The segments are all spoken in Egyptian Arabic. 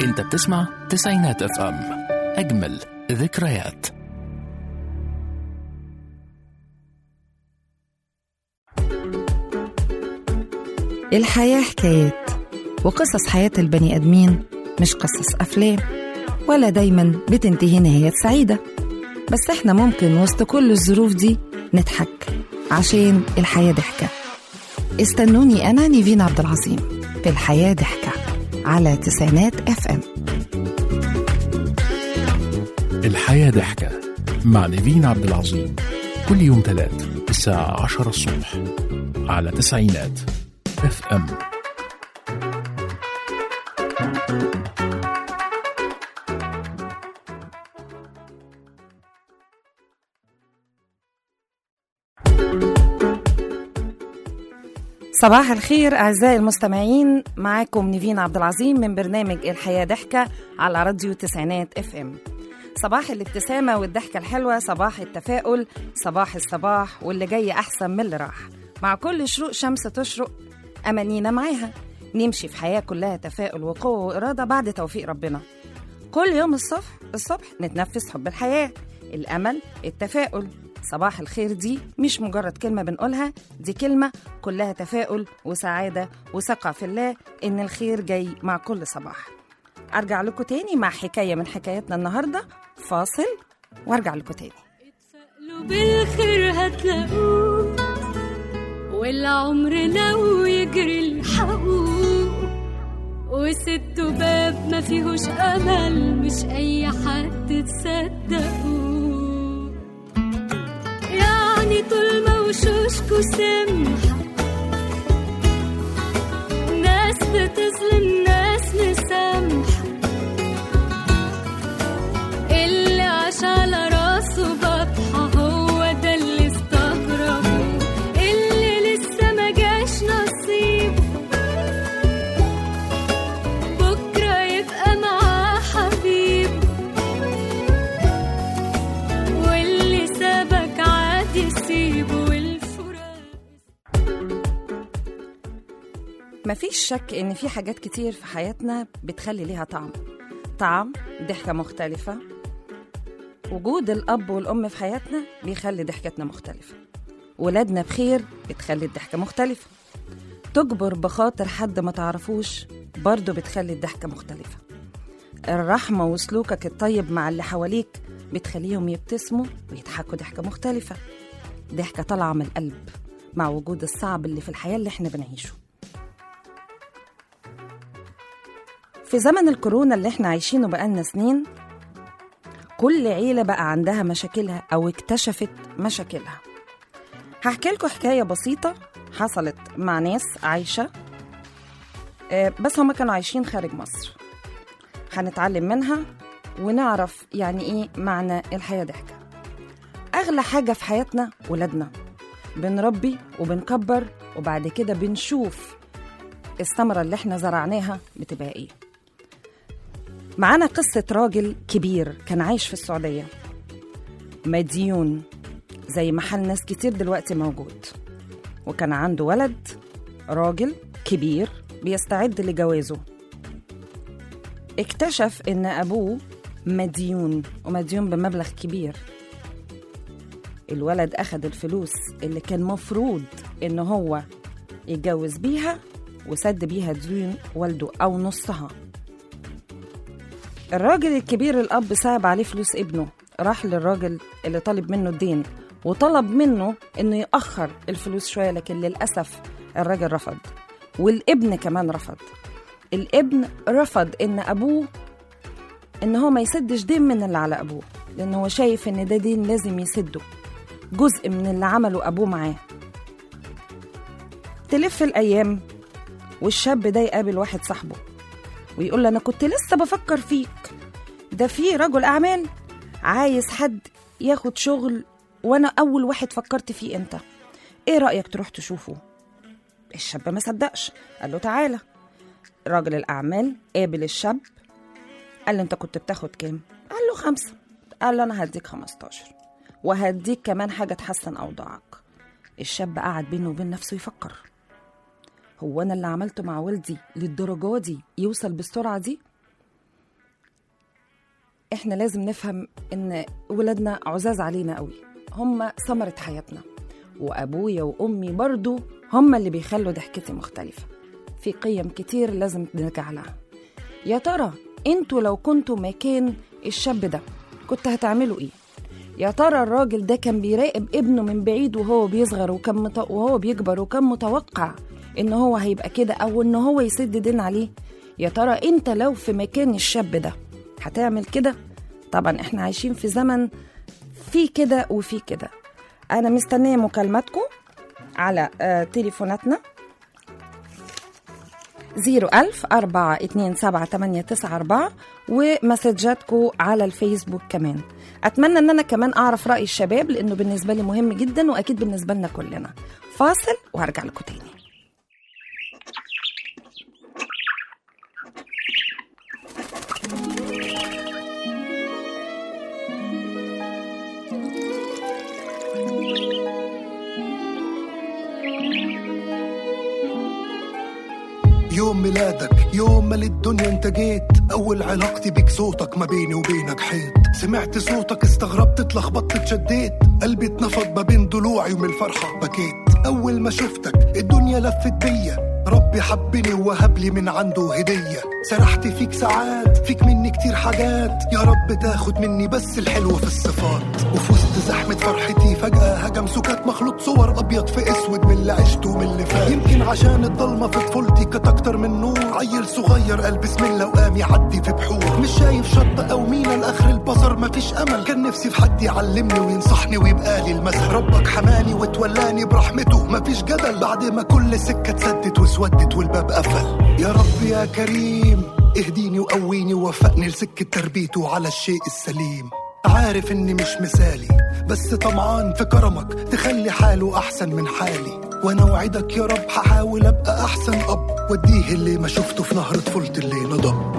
انت بتسمع تسعينات اف ام اجمل ذكريات الحياة حكايات وقصص حياة البني آدمين مش قصص أفلام ولا دايما بتنتهي نهايات سعيدة بس احنا ممكن وسط كل الظروف دي نضحك عشان الحياة ضحكة استنوني أنا نيفين عبد العظيم في الحياة ضحكة على تسعينات اف ام الحياة ضحكة مع نيفين عبد العظيم كل يوم ثلاث الساعة عشرة الصبح على تسعينات اف ام صباح الخير أعزائي المستمعين معاكم نيفين عبد العظيم من برنامج الحياة ضحكة على راديو تسعينات اف ام صباح الابتسامة والضحكة الحلوة صباح التفاؤل صباح الصباح واللي جاي أحسن من اللي راح مع كل شروق شمس تشرق أمانينا معاها نمشي في حياة كلها تفاؤل وقوة وإرادة بعد توفيق ربنا كل يوم الصبح الصبح نتنفس حب الحياة الأمل التفاؤل صباح الخير دي مش مجرد كلمة بنقولها دي كلمة كلها تفاؤل وسعادة وثقة في الله إن الخير جاي مع كل صباح أرجع لكم تاني مع حكاية من حكاياتنا النهاردة فاصل وأرجع لكم تاني اتفائلوا بالخير هتلاقوه والعمر لو يجري الحقوه وسدوا باب ما فيهوش امل مش اي حد تصدقوه يعني طول ما وشوشكوا سمحة ناس بتظلم ناس مسامحة اللي عاش على راسه بطحة هو ده اللي استغربه اللي لسه ما جاش نصيب بكرة يبقى معاه حبيب واللي سابك عادي سيبه والفراق مفيش شك إن في حاجات كتير في حياتنا بتخلي ليها طعم طعم ضحكة مختلفة وجود الأب والأم في حياتنا بيخلي ضحكتنا مختلفة ولادنا بخير بتخلي الضحكة مختلفة تجبر بخاطر حد ما تعرفوش برضه بتخلي الضحكة مختلفة الرحمة وسلوكك الطيب مع اللي حواليك بتخليهم يبتسموا ويضحكوا ضحكة مختلفة ضحكة طالعة من القلب مع وجود الصعب اللي في الحياة اللي احنا بنعيشه في زمن الكورونا اللي احنا عايشينه بقالنا سنين كل عيلة بقى عندها مشاكلها أو اكتشفت مشاكلها هحكي لكم حكاية بسيطة حصلت مع ناس عايشة آه، بس هما كانوا عايشين خارج مصر هنتعلم منها ونعرف يعني ايه معنى الحياة ضحكة أغلى حاجة في حياتنا ولادنا بنربي وبنكبر وبعد كده بنشوف الثمرة اللي احنا زرعناها بتبقى ايه معانا قصة راجل كبير كان عايش في السعودية مديون زي محل ناس كتير دلوقتي موجود وكان عنده ولد راجل كبير بيستعد لجوازه اكتشف ان ابوه مديون ومديون بمبلغ كبير الولد اخد الفلوس اللي كان مفروض ان هو يتجوز بيها وسد بيها ديون والده او نصها الراجل الكبير الاب صعب عليه فلوس ابنه راح للراجل اللي طالب منه الدين وطلب منه انه ياخر الفلوس شويه لكن للاسف الراجل رفض والابن كمان رفض الابن رفض ان ابوه ان هو ما يسدش دين من اللي على ابوه لان هو شايف ان ده دين لازم يسده جزء من اللي عمله ابوه معاه تلف الايام والشاب ده يقابل واحد صاحبه ويقول له انا كنت لسه بفكر فيك ده في رجل اعمال عايز حد ياخد شغل وانا اول واحد فكرت فيه انت ايه رايك تروح تشوفه الشاب ما صدقش قال له تعالى راجل الاعمال قابل الشاب قال له انت كنت بتاخد كام قال له خمسة قال له انا هديك 15 وهديك كمان حاجه تحسن اوضاعك الشاب قعد بينه وبين نفسه يفكر هو انا اللي عملته مع والدي للدرجه دي يوصل بالسرعه دي احنا لازم نفهم ان ولادنا عزاز علينا قوي هم ثمرة حياتنا وابويا وامي برضو هم اللي بيخلوا ضحكتي مختلفة في قيم كتير لازم نرجع لها يا ترى انتوا لو كنتوا مكان الشاب ده كنت هتعملوا ايه يا ترى الراجل ده كان بيراقب ابنه من بعيد وهو بيصغر وكان مت... وهو بيكبر وكان متوقع ان هو هيبقى كده او ان هو يسد دين عليه يا ترى انت لو في مكان الشاب ده هتعمل كده طبعا احنا عايشين في زمن في كده وفي كده انا مستنيه مكالماتكم على آه تليفوناتنا زيرو ألف أربعة اتنين سبعة تمانية تسعة أربعة ومسجاتكم على الفيسبوك كمان أتمنى أن أنا كمان أعرف رأي الشباب لأنه بالنسبة لي مهم جدا وأكيد بالنسبة لنا كلنا فاصل وهرجع لكم تاني يوم ميلادك يوم ما للدنيا انت جيت اول علاقتي بيك صوتك ما بيني وبينك حيط سمعت صوتك استغربت اتلخبطت اتشديت قلبي اتنفض ما بين ضلوعي ومن الفرحة بكيت اول ما شفتك الدنيا لفت بيا ربي حبني ووهب لي من عنده هدية سرحت فيك ساعات فيك مني كتير حاجات يا رب تاخد مني بس الحلو في الصفات وفي وسط زحمة فرحتي فجأة هجم سكات مخلوط صور أبيض في أسود من اللي عشته ومن اللي فات يمكن عشان الضلمة في طفولتي كانت أكتر من نور عيل صغير قال بسم الله وقام يعدي في بحور مش شايف شط أو مينا لآخر البصر مفيش أمل كان نفسي في حد يعلمني وينصحني ويبقى لي المثل ربك حماني وتولاني برحمته مفيش جدل بعد ما كل سكة اتسدت واسودت والباب قفل يا رب يا كريم اهديني وقويني ووفقني لسكة تربيته على الشيء السليم عارف اني مش مثالي بس طمعان في كرمك تخلي حاله احسن من حالي وانا وعدك يا رب هحاول ابقى احسن اب واديه اللي ما شفته في نهر طفولتي اللي نضب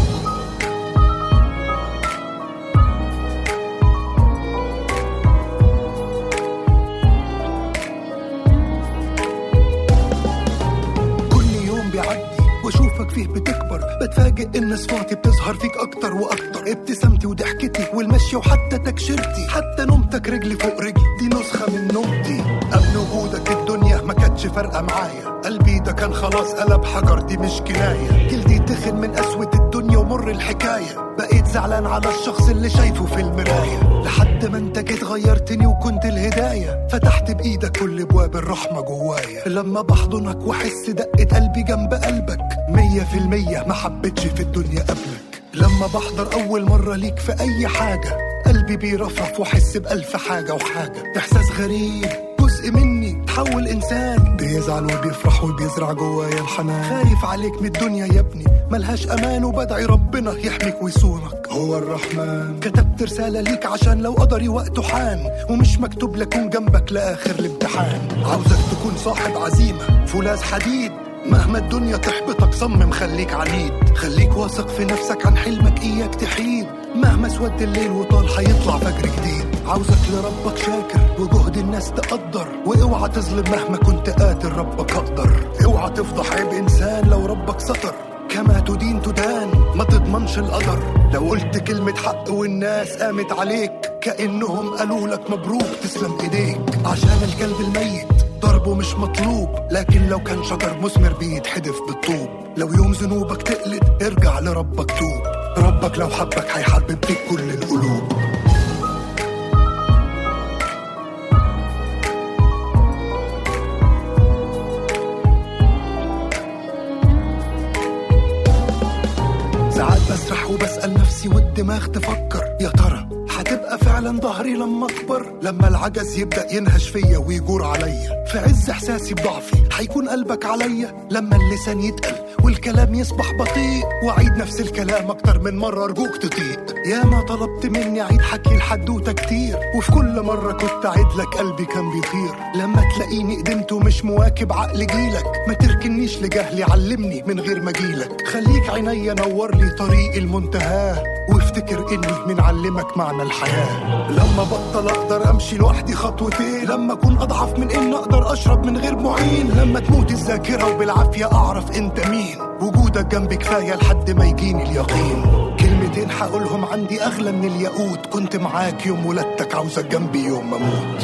كل يوم بيعدي واشوفك فيه بتكبر بتفاجئ ان صفاتي بتظهر فيك اكتر واكتر ابتسامتي وضحكتي والمشي وحتى تكشيرتي حتى نومتك رجلي فوق رجلي دي نسخه من نومتي قبل وجودك الدنيا ما كانتش فارقه معايا قلبي ده كان خلاص قلب حجر دي مش كنايه جلدي تخن من قسوه الدنيا ومر الحكايه بقيت زعلان على الشخص اللي شايفه في المرايه لحد ما انت جيت غيرتني وكنت الهدايه فتحت بايدك كل ابواب الرحمه جوايا لما بحضنك واحس دقه قلبي جنب قلبك مية في المية ما حبيتش في الدنيا قبلك لما بحضر أول مرة ليك في أي حاجة قلبي بيرفرف وأحس بألف حاجة وحاجة إحساس غريب جزء مني تحول إنسان بيزعل وبيفرح وبيزرع جوايا الحنان خايف عليك من الدنيا يا ابني ملهاش أمان وبدعي ربنا يحميك ويصونك هو الرحمن كتبت رسالة ليك عشان لو قدري وقته حان ومش مكتوب لكون جنبك لآخر الامتحان عاوزك تكون صاحب عزيمة فولاذ حديد مهما الدنيا تحبطك صمم خليك عنيد خليك واثق في نفسك عن حلمك اياك تحيد مهما سود الليل وطال هيطلع فجر جديد عاوزك لربك شاكر وجهد الناس تقدر واوعى تظلم مهما كنت قادر ربك اقدر اوعى تفضح عيب انسان لو ربك ستر كما تدين تدان ما تضمنش القدر لو قلت كلمة حق والناس قامت عليك كأنهم قالوا لك مبروك تسلم ايديك عشان الكلب الميت ضربه مش مطلوب لكن لو كان شجر مثمر بيتحدف بالطوب لو يوم ذنوبك تقلد ارجع لربك توب ربك لو حبك هيحبب بيك كل القلوب ساعات بسرح وبسأل نفسي والدماغ تفكر يا ترى هتبقى فعلا ظهري لما اكبر لما العجز يبدا ينهش فيا ويجور عليا في عز احساسي بضعفي هيكون قلبك عليا لما اللسان يتقل والكلام يصبح بطيء واعيد نفس الكلام اكتر من مره ارجوك تطيق يا ما طلبت مني اعيد حكي الحدوته كتير وفي كل مره كنت اعيد لك قلبي كان بيطير لما تلاقيني قدمت ومش مواكب عقل جيلك ما تركنيش لجهلي علمني من غير ما جيلك خليك عينيا نور لي طريق المنتهى وافتكر اني من علمك معنى الحياه لما بطل اقدر امشي لوحدي خطوتين لما اكون اضعف من ان اقدر اشرب من غير معين لما تموت الذاكره وبالعافيه اعرف انت مين وجودك جنبي كفايه لحد ما يجيني اليقين كلمة كلمتين هقولهم عندي اغلى من الياقوت كنت معاك يوم ولادتك عاوزك جنبي يوم ما اموت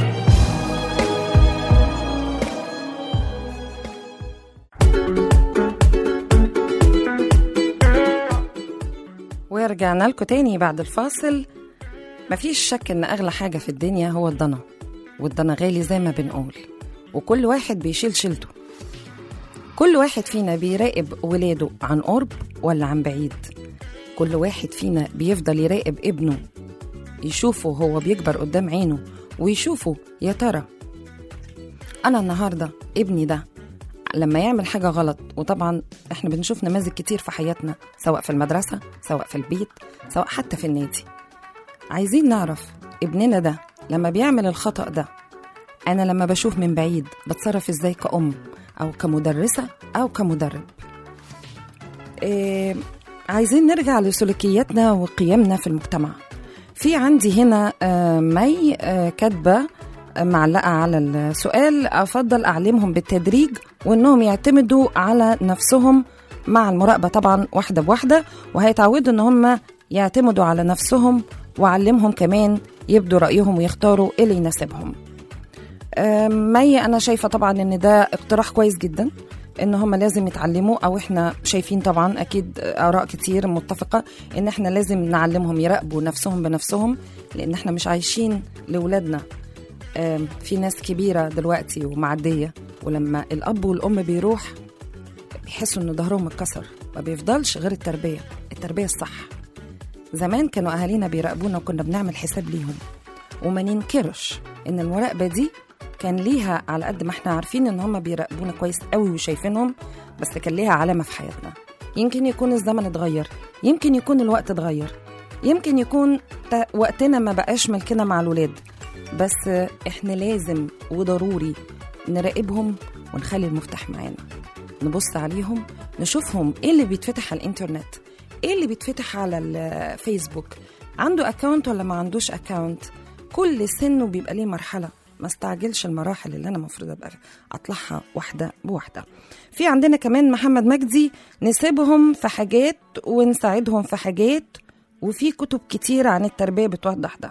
ورجعنا لكم تاني بعد الفاصل مفيش شك ان اغلى حاجة في الدنيا هو الضنا والضنا غالي زي ما بنقول وكل واحد بيشيل شيلته كل واحد فينا بيراقب ولاده عن قرب ولا عن بعيد كل واحد فينا بيفضل يراقب ابنه يشوفه هو بيكبر قدام عينه ويشوفه يا ترى انا النهارده ابني ده لما يعمل حاجة غلط وطبعا احنا بنشوف نماذج كتير في حياتنا سواء في المدرسة سواء في البيت سواء حتى في النادي عايزين نعرف ابننا ده لما بيعمل الخطأ ده أنا لما بشوف من بعيد بتصرف إزاي كأم أو كمدرسة أو كمدرب إيه عايزين نرجع لسلوكياتنا وقيمنا في المجتمع في عندي هنا آه، مي آه، كاتبة آه، معلقة على السؤال أفضل أعلمهم بالتدريج وإنهم يعتمدوا على نفسهم مع المراقبة طبعا واحدة بواحدة وهيتعودوا إن هم يعتمدوا على نفسهم وأعلمهم كمان يبدوا رأيهم ويختاروا إيه اللي يناسبهم آه، مي أنا شايفة طبعا إن ده اقتراح كويس جدا ان هم لازم يتعلموا او احنا شايفين طبعا اكيد اراء كتير متفقه ان احنا لازم نعلمهم يراقبوا نفسهم بنفسهم لان احنا مش عايشين لاولادنا آم، في ناس كبيره دلوقتي ومعديه ولما الاب والام بيروح بيحسوا ان ظهرهم اتكسر ما بيفضلش غير التربيه التربيه الصح زمان كانوا اهالينا بيراقبونا وكنا بنعمل حساب ليهم وما ننكرش ان المراقبه دي كان ليها على قد ما احنا عارفين ان هم بيراقبونا كويس قوي وشايفينهم بس كان ليها علامه في حياتنا يمكن يكون الزمن اتغير يمكن يكون الوقت اتغير يمكن يكون ت- وقتنا ما بقاش ملكنا مع الولاد بس احنا لازم وضروري نراقبهم ونخلي المفتاح معانا نبص عليهم نشوفهم ايه اللي بيتفتح على الانترنت ايه اللي بيتفتح على الفيسبوك عنده اكاونت ولا ما عندوش اكاونت كل سنه بيبقى ليه مرحله ما استعجلش المراحل اللي انا المفروض ابقى اطلعها واحده بواحده في عندنا كمان محمد مجدي نسيبهم في حاجات ونساعدهم في حاجات وفي كتب كتير عن التربيه بتوضح ده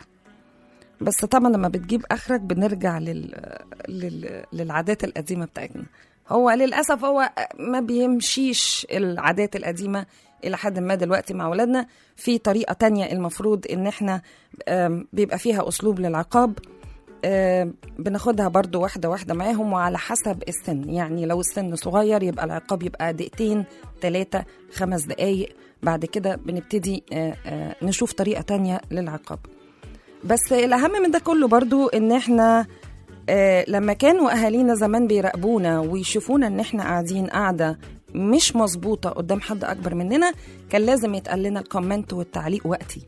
بس طبعا لما بتجيب اخرك بنرجع لل... لل... للعادات القديمه بتاعتنا هو للاسف هو ما بيمشيش العادات القديمه الى حد ما دلوقتي مع اولادنا في طريقه تانية المفروض ان احنا آم، بيبقى فيها اسلوب للعقاب آم، بناخدها برضو واحدة واحدة معاهم وعلى حسب السن يعني لو السن صغير يبقى العقاب يبقى دقيقتين ثلاثة خمس دقايق بعد كده بنبتدي آه، آه، نشوف طريقة تانية للعقاب بس الأهم من ده كله برضو إن إحنا آه، لما كانوا أهالينا زمان بيراقبونا ويشوفونا إن إحنا قاعدين قاعدة مش مظبوطة قدام حد أكبر مننا كان لازم يتقال لنا الكومنت والتعليق وقتي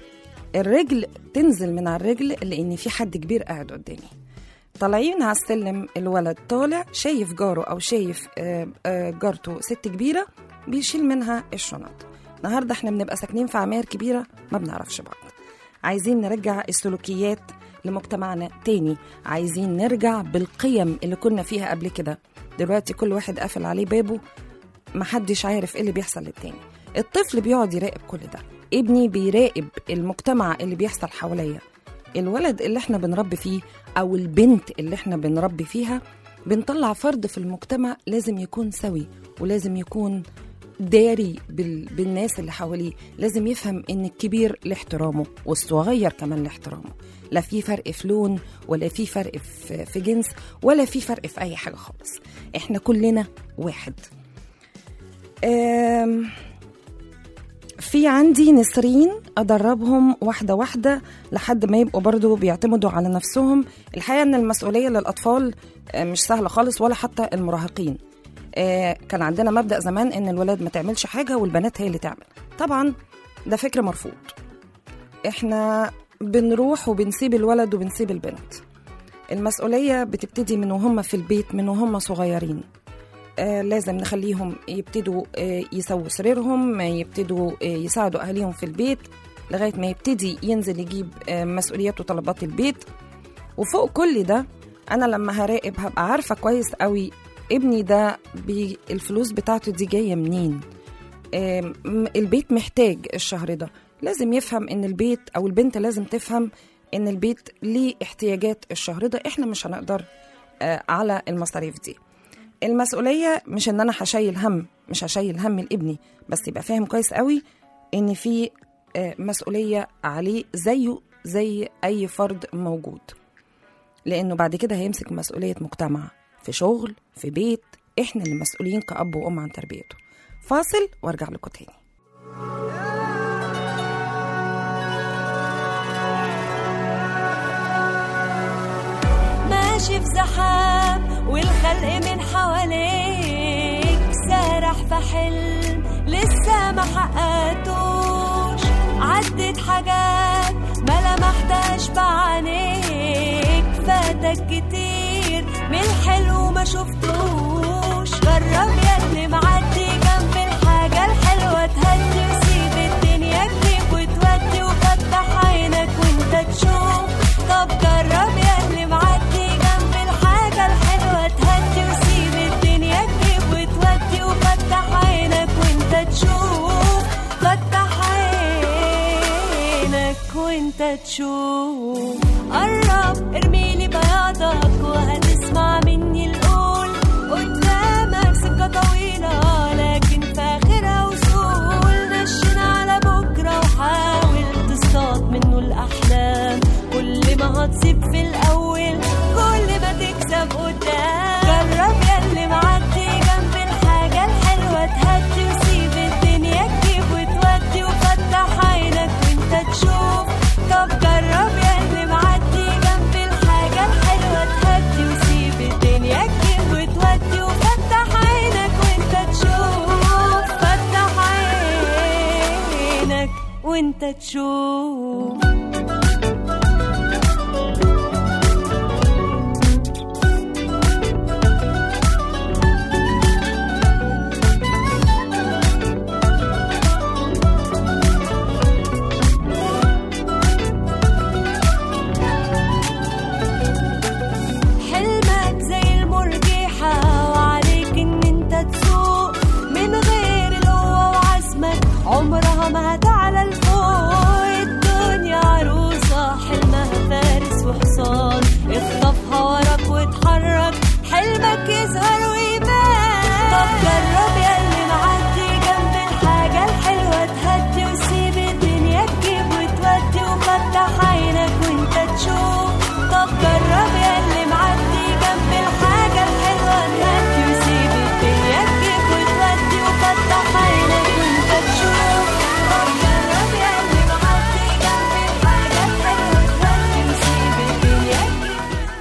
الرجل تنزل من على الرجل لان في حد كبير قاعد قدامي طالعين على السلم الولد طالع شايف جاره او شايف آه، آه، جارته ست كبيره بيشيل منها الشنط النهارده احنا بنبقى ساكنين في عماير كبيره ما بنعرفش بعض عايزين نرجع السلوكيات لمجتمعنا تاني عايزين نرجع بالقيم اللي كنا فيها قبل كده دلوقتي كل واحد قافل عليه بابه محدش عارف ايه اللي بيحصل للتاني الطفل بيقعد يراقب كل ده ابني بيراقب المجتمع اللي بيحصل حواليا الولد اللي احنا بنربي فيه او البنت اللي احنا بنربي فيها بنطلع فرد في المجتمع لازم يكون سوي ولازم يكون داري بال... بالناس اللي حواليه لازم يفهم ان الكبير له احترامه والصغير كمان له احترامه لا في فرق في لون ولا في فرق في, في جنس ولا في فرق في اي حاجه خالص احنا كلنا واحد أم... في عندي نسرين أدربهم واحدة واحدة لحد ما يبقوا برضو بيعتمدوا على نفسهم الحقيقة أن المسؤولية للأطفال آه، مش سهلة خالص ولا حتى المراهقين آه، كان عندنا مبدأ زمان أن الولاد ما تعملش حاجة والبنات هي اللي تعمل طبعا ده فكر مرفوض احنا بنروح وبنسيب الولد وبنسيب البنت المسؤولية بتبتدي من وهم في البيت من وهم صغيرين آه، لازم نخليهم يبتدوا آه، يسووا سريرهم آه، يبتدوا آه، يساعدوا أهاليهم في البيت لغاية ما يبتدي ينزل يجيب آه، مسؤوليات وطلبات البيت وفوق كل ده أنا لما هراقب هبقى عارفة كويس قوي ابني ده بي الفلوس بتاعته دي جاية منين آم، م- البيت محتاج الشهر ده لازم يفهم ان البيت او البنت لازم تفهم ان البيت ليه احتياجات الشهر ده احنا مش هنقدر آه، على المصاريف دي المسؤوليه مش ان انا هشيل هم مش هشيل هم لابني بس يبقى فاهم كويس قوي ان في آه، مسؤوليه عليه زيه زي اي فرد موجود لانه بعد كده هيمسك مسؤوليه مجتمع في شغل في بيت احنا اللي مسؤولين كاب وام عن تربيته فاصل وارجع لكم تاني ماشي في زحام والخلق من حواليك سارح في حلم لسه ما حققتوش عدت حاجات ما لمحتهاش بعينيك فاتك كتير من الحلو ما شفتوش جرب ياللي معدي جنب الحاجة الحلوة تهدي وسيب الدنيا تجيب وتودي وفتح عينك وانت تشوف طب جرب ياللي معدي جنب الحاجة الحلوة تهدي وسيب الدنيا تجيب وتودي وفتح عينك وانت تشوف فتح عينك وانت تشوف قرب ارميلي بياضك وهتسمع مني القول قدامك سكة طويلة لكن في آخرها وصول نشن على بكرة وحاول تصطاد منه الأحلام كل ما هتصيب في الأول كل ما تكسب قدام جرب ياللي معدي جنب الحاجة الحلوة تهدي وسيب الدنيا تجيب وتودي وفتح عينك وانت تشوف طب جرب ياللي معدي جنب الحاجة الحلوة تهدي وسيب الدنيا تجيب وتودي وفتح عينك وانت تشوف فتح عينك وانت تشوف حلمك زي المرجحة وعليك ان انت تسوق من غير القوة وعزمك عمرها ما هتعلى لفوق الدنيا عروسة حلمها فارس وحصان اخطفها وراك واتحرك حلمك يظهر ويبان طب جرب ياللي معدي جنب الحاجة الحلوة تهدي وسيب الدنيا تجيب وتودي وفتح عينك وانت تشوف طب جرب ياللي معدي جنب الحاجة الحلوة تهدي وسيب الدنيا تجيب وتودي وفتح عينك وانت تشوف طب جرب ياللي معدي جنب الحاجة الحلوة تهدي وسيب الدنيا تجيب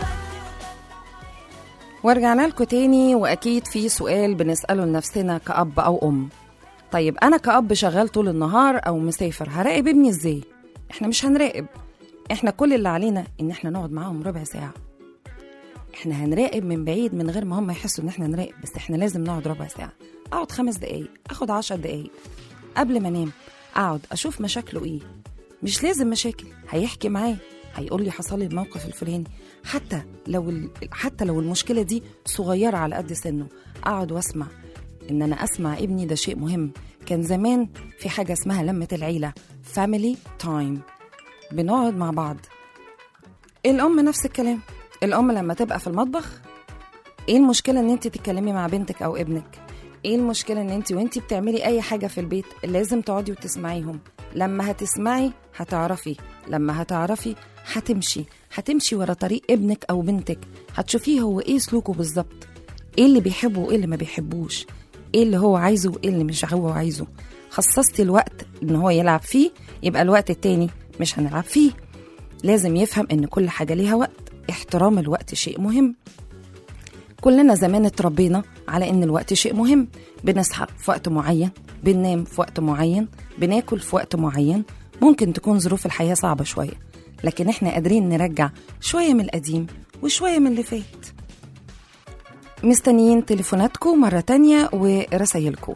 ورجعنا لكم تاني واكيد في سؤال بنساله لنفسنا كاب او ام طيب انا كاب شغال طول النهار او مسافر هراقب ابني ازاي احنا مش هنراقب احنا كل اللي علينا ان احنا نقعد معاهم ربع ساعه احنا هنراقب من بعيد من غير ما هم يحسوا ان احنا نراقب بس احنا لازم نقعد ربع ساعه اقعد خمس دقايق اخد عشر دقايق قبل ما انام اقعد اشوف مشاكله ايه مش لازم مشاكل هيحكي معايا هيقول لي حصل لي الموقف الفلاني حتى لو ال... حتى لو المشكله دي صغيره على قد سنه اقعد واسمع ان انا اسمع ابني ده شيء مهم كان زمان في حاجه اسمها لمه العيله فاميلي تايم بنقعد مع بعض الام نفس الكلام الام لما تبقى في المطبخ ايه المشكله ان انت تتكلمي مع بنتك او ابنك ايه المشكله ان انت وانت بتعملي اي حاجه في البيت لازم تقعدي وتسمعيهم لما هتسمعي هتعرفي لما هتعرفي هتمشي هتمشي ورا طريق ابنك او بنتك هتشوفيه هو ايه سلوكه بالظبط ايه اللي بيحبه وايه اللي ما بيحبوش ايه اللي هو عايزه وايه اللي مش هو عايزه خصصتي الوقت ان هو يلعب فيه يبقى الوقت التاني مش هنلعب فيه لازم يفهم ان كل حاجه ليها وقت احترام الوقت شيء مهم كلنا زمان اتربينا على ان الوقت شيء مهم بنصحى في وقت معين بننام في وقت معين بناكل في وقت معين ممكن تكون ظروف الحياه صعبه شويه لكن احنا قادرين نرجع شويه من القديم وشويه من اللي فات مستنيين تليفوناتكم مرة تانية ورسايلكم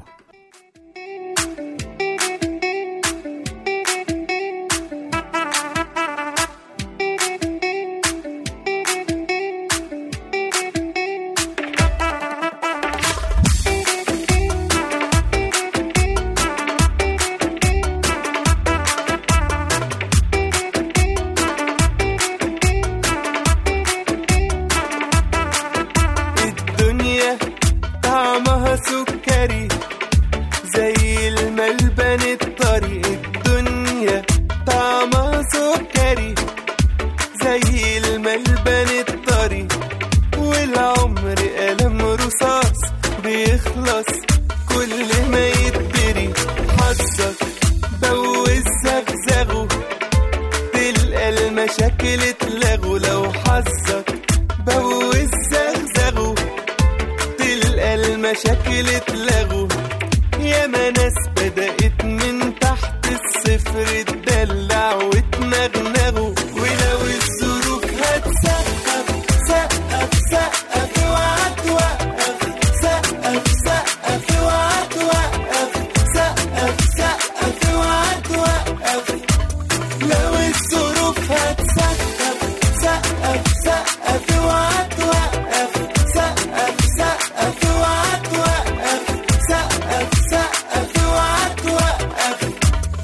سكري زي الملبن الطري الدنيا طعمها سكري زي الملبن الطري والعمر قلم رصاص بيخلص كل ما يتبري حظك بوز زغزغه تلقى المشاكل اتلغوا لو حظك بوز زغزغه تلقى المشاكل اتلغوا ياما ناس بدأت من تحت الصفر تدلع وتنغنغوا ولو الظروف هتسقف سقف سقف اوعى توقف سقف سقف اوعى توقف سقف سقف اوعى توقف لو الظروف هتسقف سقف سقف اوعى توقف سقف سقف اوعى توقف سقف سقف اوعى توقف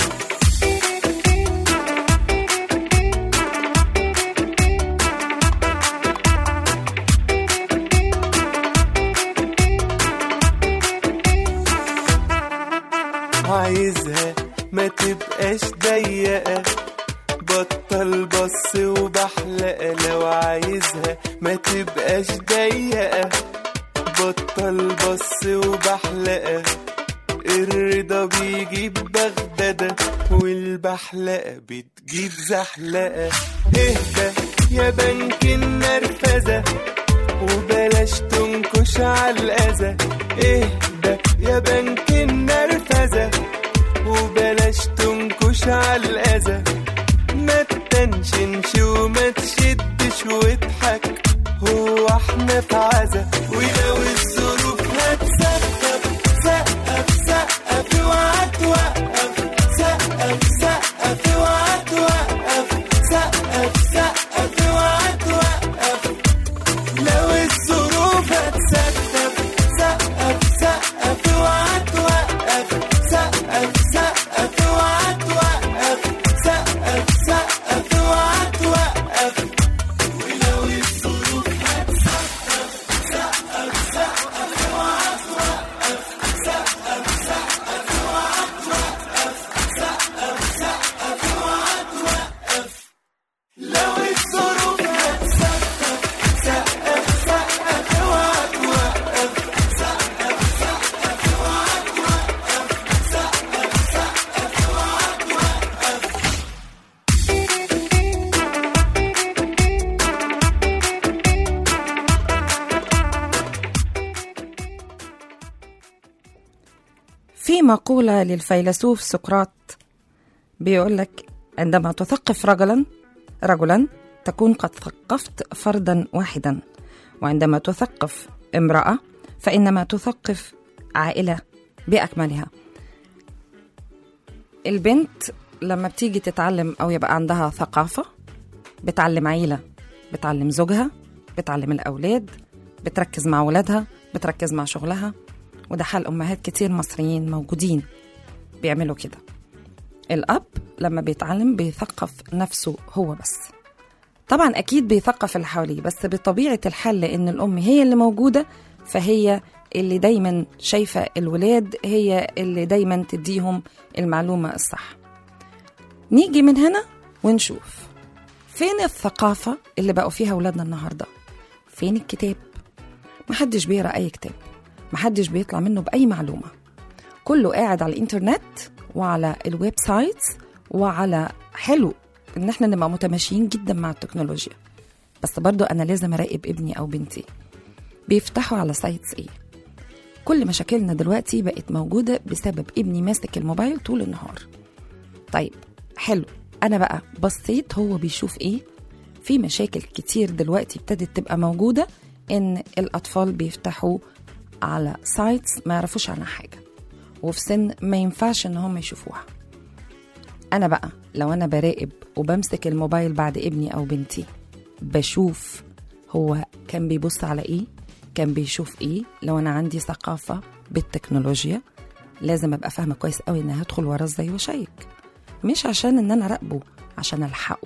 عايزها ما تبقاش ضيقة بطل بص وبحلقة لو عايزها ما تبقاش ضيقة بطل بص وبحلقة الرضا بيجيب بغدادة والبحلقة بتجيب زحلقة اهدى يا بنك النرفزة وبلاش تنكش على الأذى اهدى يا بنك النرفزة وبلاش تنكش على الأذى ما تتنشنش وما تشدش واضحك هو احنا في عزا ولو الظروف هتسقف سقف سقف اوعى توقف سقف سقف اوعى توقف سقف سقف اوعى توقف لو الظروف هتسقف سقف سقف اوعى توقف سقف سقف اوعى توقف سقف سقف اوعى توقف ولو الظروف هتسقف سقف سقف اوعى توقف سقف سقف اوعى توقف سقف سقف اوعى توقف لو الظروف هتسقف سقف سقف اوعى توقف سقف سقف اوعى توقف سقف سقف اوعى توقف في مقولة للفيلسوف سقراط بيقول لك عندما تثقف رجلا رجلا تكون قد ثقفت فردا واحدا وعندما تثقف امرأة فإنما تثقف عائلة بأكملها البنت لما بتيجي تتعلم أو يبقى عندها ثقافة بتعلم عيلة بتعلم زوجها بتعلم الأولاد بتركز مع ولادها بتركز مع شغلها وده حال أمهات كتير مصريين موجودين بيعملوا كده الأب لما بيتعلم بيثقف نفسه هو بس طبعا أكيد بيثقف اللي حواليه بس بطبيعة الحال لأن الأم هي اللي موجودة فهي اللي دايما شايفة الولاد هي اللي دايما تديهم المعلومة الصح نيجي من هنا ونشوف فين الثقافة اللي بقوا فيها ولادنا النهاردة فين الكتاب محدش بيقرأ أي كتاب محدش بيطلع منه بأي معلومة كله قاعد على الإنترنت وعلى الويب سايتس وعلى حلو إن احنا نبقى متماشيين جدا مع التكنولوجيا بس برضو أنا لازم أراقب ابني أو بنتي بيفتحوا على سايتس إيه كل مشاكلنا دلوقتي بقت موجودة بسبب ابني ماسك الموبايل طول النهار طيب حلو أنا بقى بصيت هو بيشوف إيه في مشاكل كتير دلوقتي ابتدت تبقى موجودة إن الأطفال بيفتحوا على سايتس ما يعرفوش عنها حاجة وفي سن ما ينفعش إن هم يشوفوها أنا بقى لو أنا براقب وبمسك الموبايل بعد ابني أو بنتي بشوف هو كان بيبص على إيه كان بيشوف إيه لو أنا عندي ثقافة بالتكنولوجيا لازم أبقى فاهمة كويس قوي إن هدخل وراه إزاي وأشيك مش عشان إن أنا راقبه عشان ألحقه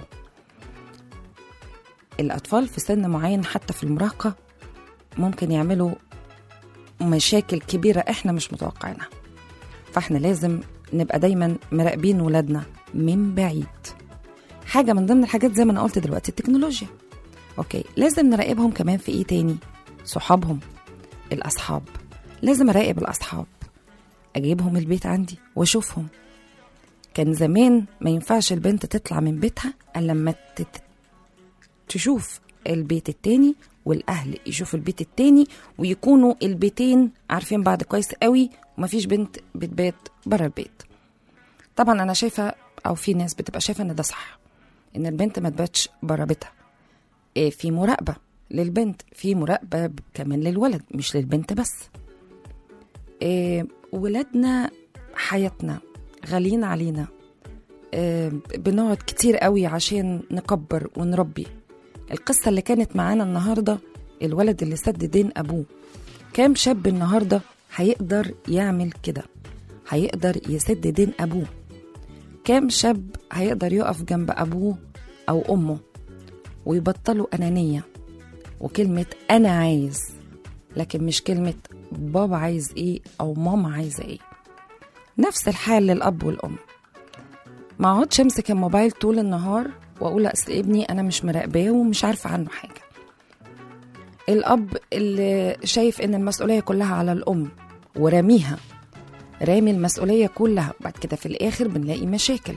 الأطفال في سن معين حتى في المراهقة ممكن يعملوا مشاكل كبيرة احنا مش متوقعينها فاحنا لازم نبقى دايما مراقبين ولادنا من بعيد حاجة من ضمن الحاجات زي ما انا قلت دلوقتي التكنولوجيا اوكي لازم نراقبهم كمان في ايه تاني صحابهم الاصحاب لازم اراقب الاصحاب اجيبهم البيت عندي واشوفهم كان زمان ما ينفعش البنت تطلع من بيتها الا لما تت- تشوف البيت التاني والاهل يشوفوا البيت التاني ويكونوا البيتين عارفين بعض كويس قوي ومفيش بنت بتبات بره البيت طبعا انا شايفه او في ناس بتبقى شايفه ان ده صح ان البنت ما تباتش بره بيتها إيه في مراقبه للبنت في مراقبه كمان للولد مش للبنت بس إيه ولادنا حياتنا غاليين علينا إيه بنقعد كتير قوي عشان نكبر ونربي القصة اللي كانت معانا النهاردة الولد اللي سد دين أبوه كام شاب النهاردة هيقدر يعمل كده هيقدر يسد دين أبوه كام شاب هيقدر يقف جنب أبوه أو أمه ويبطلوا أنانية وكلمة أنا عايز لكن مش كلمة بابا عايز إيه أو ماما عايزة إيه نفس الحال للأب والأم ما اقعدش امسك الموبايل طول النهار واقول اصل ابني انا مش مراقباه ومش عارفه عنه حاجه الاب اللي شايف ان المسؤوليه كلها على الام وراميها رامي المسؤوليه كلها وبعد كده في الاخر بنلاقي مشاكل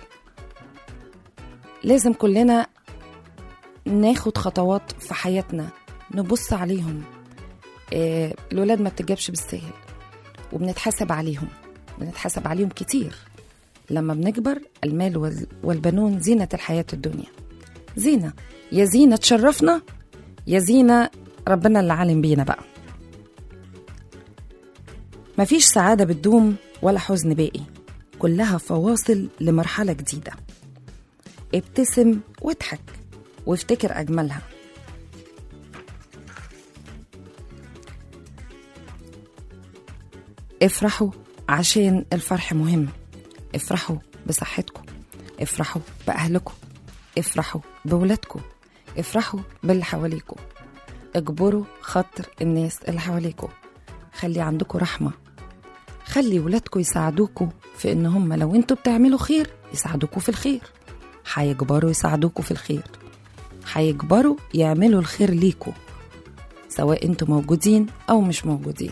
لازم كلنا ناخد خطوات في حياتنا نبص عليهم آه، الولاد ما بتجابش بالسهل وبنتحاسب عليهم بنتحاسب عليهم كتير لما بنكبر المال وال- والبنون زينة الحياة الدنيا زينة يا زينة تشرفنا يا زينة ربنا اللي عالم بينا بقى مفيش سعادة بتدوم ولا حزن باقي كلها فواصل لمرحلة جديدة ابتسم واضحك وافتكر أجملها افرحوا عشان الفرح مهم افرحوا بصحتكم افرحوا بأهلكم افرحوا بولادكم افرحوا باللي حواليكم اجبروا خاطر الناس اللي حواليكم خلي عندكم رحمة خلي ولادكم يساعدوكوا في ان هم لو انتوا بتعملوا خير يساعدوكوا في الخير هيكبروا يساعدوكوا في الخير هيكبروا يعملوا الخير ليكوا سواء انتوا موجودين او مش موجودين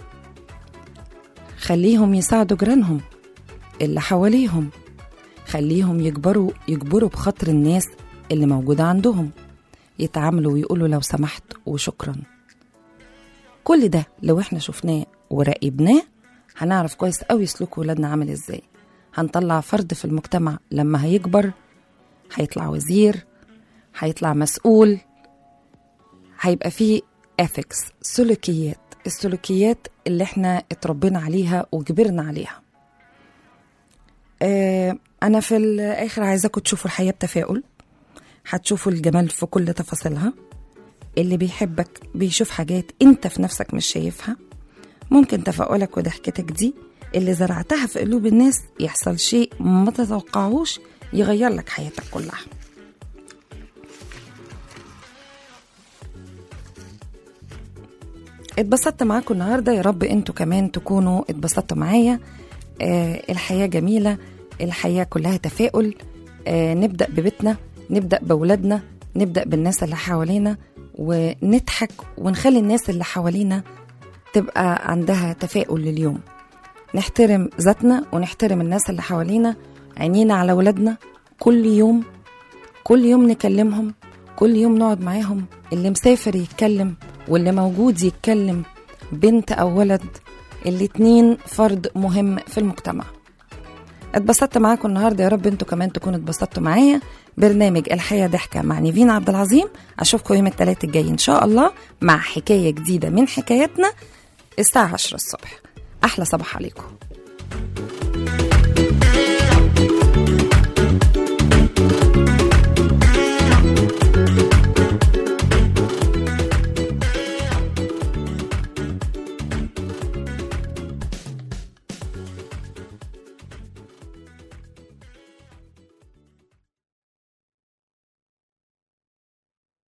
خليهم يساعدوا جيرانهم اللي حواليهم خليهم يكبروا يكبروا بخاطر الناس اللي موجودة عندهم يتعاملوا ويقولوا لو سمحت وشكرا كل ده لو احنا شفناه وراقبناه هنعرف كويس قوي سلوك ولادنا عامل ازاي هنطلع فرد في المجتمع لما هيكبر هيطلع وزير هيطلع مسؤول هيبقى فيه ethics سلوكيات السلوكيات اللي احنا اتربينا عليها وكبرنا عليها آه انا في الاخر عايزاكم تشوفوا الحياه بتفاؤل هتشوفوا الجمال في كل تفاصيلها اللي بيحبك بيشوف حاجات انت في نفسك مش شايفها ممكن تفاؤلك وضحكتك دي اللي زرعتها في قلوب الناس يحصل شيء ما تتوقعوش يغير لك حياتك كلها اتبسطت معاكم النهارده يا رب انتوا كمان تكونوا اتبسطتوا معايا آه الحياه جميله الحياه كلها تفاؤل آه نبدا ببيتنا نبدا باولادنا نبدا بالناس اللي حوالينا ونضحك ونخلي الناس اللي حوالينا تبقى عندها تفاؤل لليوم نحترم ذاتنا ونحترم الناس اللي حوالينا عينينا على ولادنا كل يوم كل يوم نكلمهم كل يوم نقعد معاهم اللي مسافر يتكلم واللي موجود يتكلم بنت أو ولد الاتنين فرد مهم في المجتمع اتبسطت معاكم النهارده يا رب انتوا كمان تكونوا اتبسطتوا معايا برنامج الحياة ضحكة مع نيفين عبد العظيم اشوفكم يوم الثلاث الجاي ان شاء الله مع حكاية جديدة من حكاياتنا الساعة 10 الصبح احلى صباح عليكم